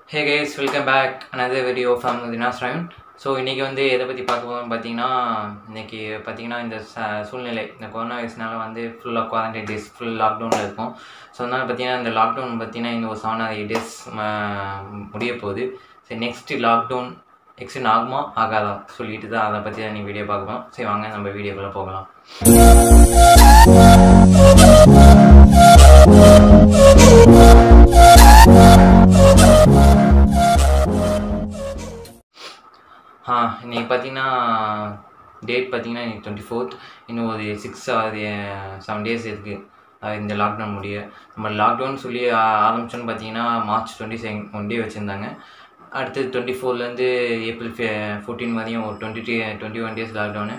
hey guys welcome back another video from தினாஸ் ரயன் so இன்றைக்கி வந்து எதை பற்றி பார்க்க போகிறோம் பார்த்தீங்கன்னா இன்றைக்கி பார்த்தீங்கன்னா இந்த ச சூழ்நிலை இந்த கொரோனா வைரஸ்னால வந்து ஃபுல்லாக குவாரண்டைன் டேஸ் ஃபுல் லாக்டவுனில் இருக்கும் ஸோ அதனால் பார்த்தீங்கன்னா இந்த லாக்டவுன் பார்த்தீங்கன்னா இந்த ஒரு செவன் ஆர் எயிட் டேஸ் முடிய போகுது சரி நெக்ஸ்ட்டு லாக்டவுன் எக்ஸ்டெண்ட் ஆகுமா ஆகாதா சொல்லிட்டு தான் அதை பற்றி தான் நீ வீடியோ பார்க்கலாம் சரி வாங்க நம்ம வீடியோக்குள்ளே போகலாம் ஆ இன்னைக்கு பார்த்தீங்கன்னா டேட் பார்த்தீங்கன்னா இன்னைக்கு டுவெண்ட்டி ஃபோர்த் இன்னும் ஒரு சிக்ஸ் ஆறு செவன் டேஸ் இருக்குது இந்த லாக்டவுன் முடிய நம்ம லாக்டவுன் சொல்லி ஆ- ஆரம்பிச்சோன்னு பார்த்தீங்கன்னா March twenty seven one day வச்சுருந்தாங்க அடுத்தது டுவெண்ட்டி ஃபோர்லேருந்து ஏப்ரல் ஃபோர்டீன் வரையும் ஒரு twenty twenty one days lockdown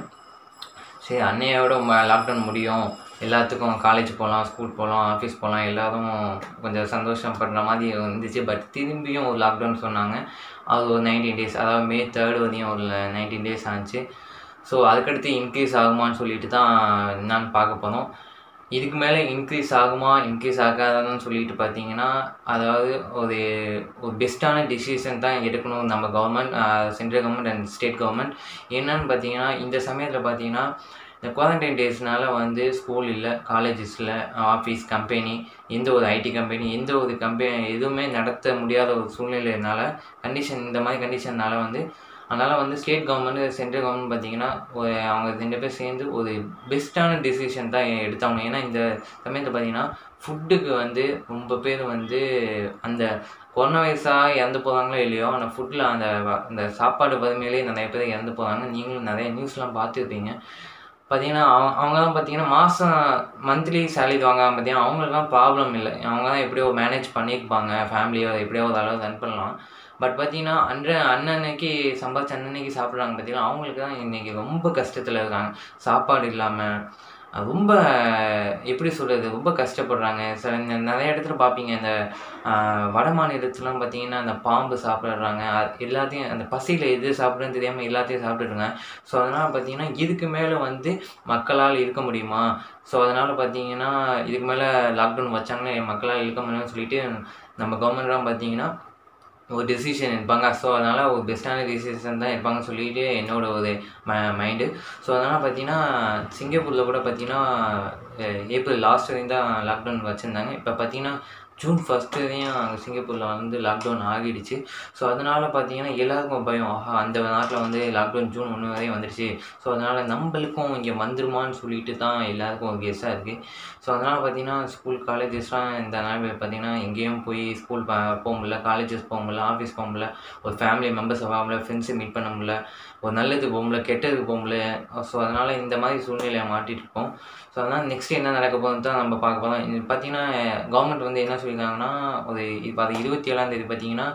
சரி அன்னையோட லாக்டவுன் முடியும் எல்லாத்துக்கும் காலேஜ் போகலாம் ஸ்கூல் போகலாம் ஆஃபீஸ் போகலாம் எல்லாரும் கொஞ்சம் சந்தோஷப்படுற மாதிரி இருந்துச்சு பட் திரும்பியும் ஒரு லாக்டவுன் சொன்னாங்க அது ஒரு நைன்டீன் டேஸ் அதாவது மே தேர்ட் வரையும் ஒரு நைன்டீன் டேஸ் ஆச்சு ஸோ அதுக்கடுத்து இன்க்ரீஸ் ஆகுமான்னு சொல்லிட்டு தான் என்னன்னு பார்க்க போனோம் இதுக்கு மேலே இன்க்ரீஸ் ஆகுமா இன்க்ரீஸ் ஆகாதான்னு சொல்லிட்டு பார்த்தீங்கன்னா அதாவது ஒரு ஒரு பெஸ்ட்டான டிசிஷன் தான் எடுக்கணும் நம்ம government central government and state government என்னன்னு பார்த்தீங்கன்னா இந்த சமயத்தில் பார்த்தீங்கன்னா இந்த குவாரண்டைன் டேஸ்னால வந்து ஸ்கூல் இல்லை காலேஜஸில் ஆஃபீஸ் கம்பெனி எந்த ஒரு ஐடி கம்பெனி எந்த ஒரு கம்பெனி எதுவுமே நடத்த முடியாத ஒரு சூழ்நிலைனால கண்டிஷன் இந்த மாதிரி கண்டிஷன்னால வந்து அதனால் வந்து ஸ்டேட் கவர்மெண்ட் சென்ட்ரல் கவர்மெண்ட் பார்த்தீங்கன்னா ஒரு அவங்க ரெண்டு பேர் சேர்ந்து ஒரு பெஸ்ட்டான டெசிஷன் தான் எடுத்தாங்க ஏன்னா இந்த சமயத்தில் பார்த்தீங்கன்னா ஃபுட்டுக்கு வந்து ரொம்ப பேர் வந்து அந்த கொரோனா வைரஸாக இறந்து போகிறாங்களோ இல்லையோ அந்த ஃபுட்டில் அந்த வ- அந்த சாப்பாடு வறுமையிலே நிறைய பேர் இறந்து போகிறாங்க நீங்களும் நிறைய நியூஸ்லாம் பார்த்துருப்பீங்க பார்த்தீங்கன்னா அவங்க அவங்க தான் பார்த்தீங்கன்னா மாதம் மந்த்லி சேலரி வாங்க பார்த்தீங்கன்னா அவங்களுக்குலாம் ப்ராப்ளம் இல்லை அவங்க தான் எப்படியோ மேனேஜ் பண்ணியிருப்பாங்க ஃபேமிலியோ எப்படியோ ஒரு அளவு ரன் பண்ணலாம் பட் பார்த்தீங்கன்னா அன்ற அன்னன்னைக்கு சம்பாதிச்ச அன்னன்னைக்கு சாப்பிட்றாங்க பார்த்தீங்கன்னா அவங்களுக்கு தான் இன்றைக்கி ரொம்ப கஷ்டத்தில் இருக்காங்க சாப்பாடு இல்லாமல் ரொம்ப எப்படி சொல்கிறது ரொம்ப கஷ்டப்படுறாங்க சில இந்த நிறைய இடத்துல பார்ப்பீங்க இந்த ஆஹ், வட மாநிலத்துலாம் பார்த்தீங்கன்னா அந்த பாம்பு சாப்பிட்றாங்க எல்லாத்தையும் அந்த பசியில் எது சாப்பிட்றதுன்னு தெரியாமல் எல்லாத்தையும் சாப்பிட்டுருங்க ஸோ அதனால் பார்த்தீங்கன்னா இதுக்கு மேலே வந்து மக்களால் இருக்க முடியுமா ஸோ அதனால் பார்த்தீங்கன்னா இதுக்கு மேலே லாக்டவுன் வச்சாங்கன்னா மக்களால் இருக்க முடியும்னு சொல்லிட்டு நம்ம கவர்மெண்ட்லாம் பார்த்தீங்கன்னா ஒரு டெசிஷன் எடுப்பாங்க ஸோ அதனால் ஒரு பெஸ்ட்டான டெசிஷன் தான் எடுப்பாங்க சொல்லிட்டு என்னோட ஒரு ம மைண்டு ஸோ அதனால் பார்த்தீங்கன்னா சிங்கப்பூரில் கூட பார்த்தீங்கன்னா அஹ், ஏப்ரல் லாஸ்ட் வரையும் தான் லாக்டவுன் வச்சுருந்தாங்க இப்போ பார்த்தீங்கன்னா ஜூன் ஃபஸ்ட்டு வரையும் அங்கே சிங்கப்பூரில் வந்து லாக்டவுன் ஆகிடுச்சு ஸோ அதனால் பார்த்தீங்கன்னா எல்லாருக்கும் பயம் ஆஹா அந்த நாட்டில் வந்து லாக்டவுன் ஜூன் ஒன்று வரையும் வந்துடுச்சு ஸோ அதனால் நம்மளுக்கும் இங்கே வந்துருமான்னு சொல்லிட்டு தான் எல்லாருக்கும் ஒரு கெஸ்ஸாக இருக்குது ஸோ அதனால் பார்த்தீங்கன்னா ஸ்கூல் காலேஜஸ்லாம் இந்த நாள் பார்த்தீங்கன்னா எங்கேயும் போய் ஸ்கூல் போக முடியல காலேஜஸ் போக முடியல ஆஃபீஸ் போக முடியல ஒரு ஃபேமிலி மெம்பர்ஸ் போக முடியல ஃப்ரெண்ட்ஸை மீட் பண்ண முடியல ஒரு நல்லதுக்கு போக முடியல கெட்டதுக்கு போக முடியல ஸோ அதனால் இந்த மாதிரி சூழ்நிலையை மாட்டிட்டு இருக்கோம் ஸோ அதனால் நெக்ஸ்ட் என்ன நடக்க போகுதுன்னு தான் நம்ம பார்க்க போகிறோம் இது பார்த்தீங்கன்னா கவர்மெண்ட் வந்து என்ன சொல்லியிருக்காங்கன்னா ஒரு இப்போ அது இருபத்தி ஏழாம் தேதி பார்த்தீங்கன்னா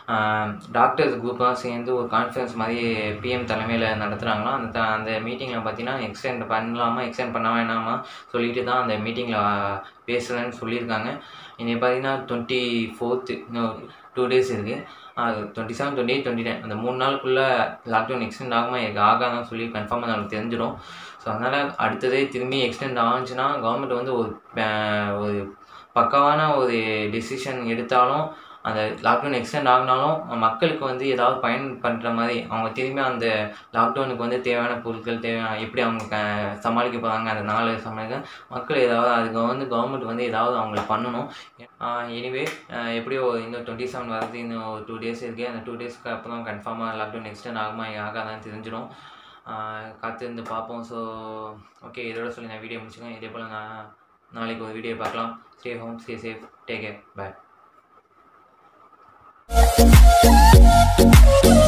டாக்டர்ஸ் குரூப்லாம் சேர்ந்து ஒரு கான்ஃபரன்ஸ் மாதிரி பிஎம் தலைமையில் நடத்துகிறாங்களாம் அந்த த- அந்த மீட்டிங்கில் பார்த்தீங்கன்னா எக்ஸ்டெண்ட் பண்ணலாமா எக்ஸ்டெண்ட் பண்ண வேணாமா சொல்லிட்டு தான் அந்த மீட்டிங்கில் பேசுகிறேன்னு சொல்லியிருக்காங்க இன்னைக்கு பார்த்தீங்கன்னா டுவெண்ட்டி ஃபோர்த்து இன்னும் டூ டேஸ் இருக்குது twenty seven twenty eight twenty nine அந்த மூணு நாளுக்குள்ளே லாக்டவுன் எக்ஸ்டெண்ட் ஆகுமா எனக்கு ஆகாதான் சொல்லி கன்ஃபார்மாக நமக்கு தெரிஞ்சிடும் ஸோ அதனால் அடுத்ததே திரும்பி எக்ஸ்டெண்ட் ஆச்சுன்னா கவர்மெண்ட் வந்து ஒரு ப- ஒரு பக்காவான ஒரு டெசிஷன் எடுத்தாலும் அந்த லாக்டவுன் எக்ஸ்டெண்ட் ஆகினாலும் மக்களுக்கு வந்து ஏதாவது பயன் பண்ணுற மாதிரி அவங்க திரும்பி அந்த லாக்டவுனுக்கு வந்து தேவையான பொருட்கள் தேவையான எப்படி அவங்க க சமாளிக்க போகிறாங்க அந்த நாலு சமாளிக்க மக்கள் ஏதாவது அதுக்கு வந்து கவர்மெண்ட் வந்து ஏதாவது அவங்களுக்கு பண்ணணும் எனிவே எப்படியோ இன்னும் டுவெண்ட்டி செவன் வரது இன்னும் ஒரு டூ டேஸ் இருக்குது அந்த டூ டேஸ்க்கு அப்புறம் கன்ஃபார்மாக லாக்டவுன் எக்ஸ்டெண்ட் ஆகுமா ஆகாதான் தெரிஞ்சிடும் காத்திருந்து பார்ப்போம் ஸோ ஓகே இதோட சொல்லி நான் வீடியோ முடிச்சுக்கேன் இதே போல் நான் நாளைக்கு ஒரு வீடியோ பார்க்கலாம் stay home stay safe take care பாய்